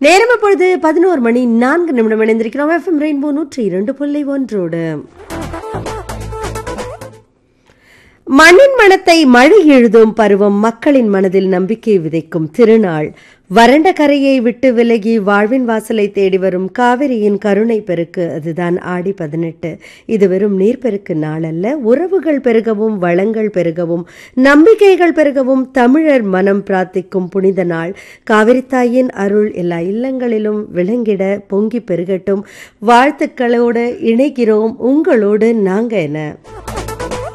நேரம் இப்பொழுது பதினோரு மணி நான்கு நிமிடம் இணைந்திருக்கிறோம் எஃப்எம் ரெயின்போ நூற்றி இரண்டு புள்ளி ஒன்றோடு மண்ணின் மனத்தை மழை எழுதும் பருவம் மக்களின் மனதில் நம்பிக்கை விதைக்கும் திருநாள் வறண்ட கரையை விட்டு விலகி வாழ்வின் வாசலை தேடி வரும் காவிரியின் கருணை பெருக்கு அதுதான் ஆடி பதினெட்டு இது வெறும் நீர்ப்பெருக்கு நாள் அல்ல உறவுகள் பெருகவும் வளங்கள் பெருகவும் நம்பிக்கைகள் பெருகவும் தமிழர் மனம் பிரார்த்திக்கும் புனித நாள் காவிரித்தாயின் அருள் எல்லா இல்லங்களிலும் விளங்கிட பொங்கி பெருகட்டும் வாழ்த்துக்களோடு இணைகிறோம் உங்களோடு நாங்க என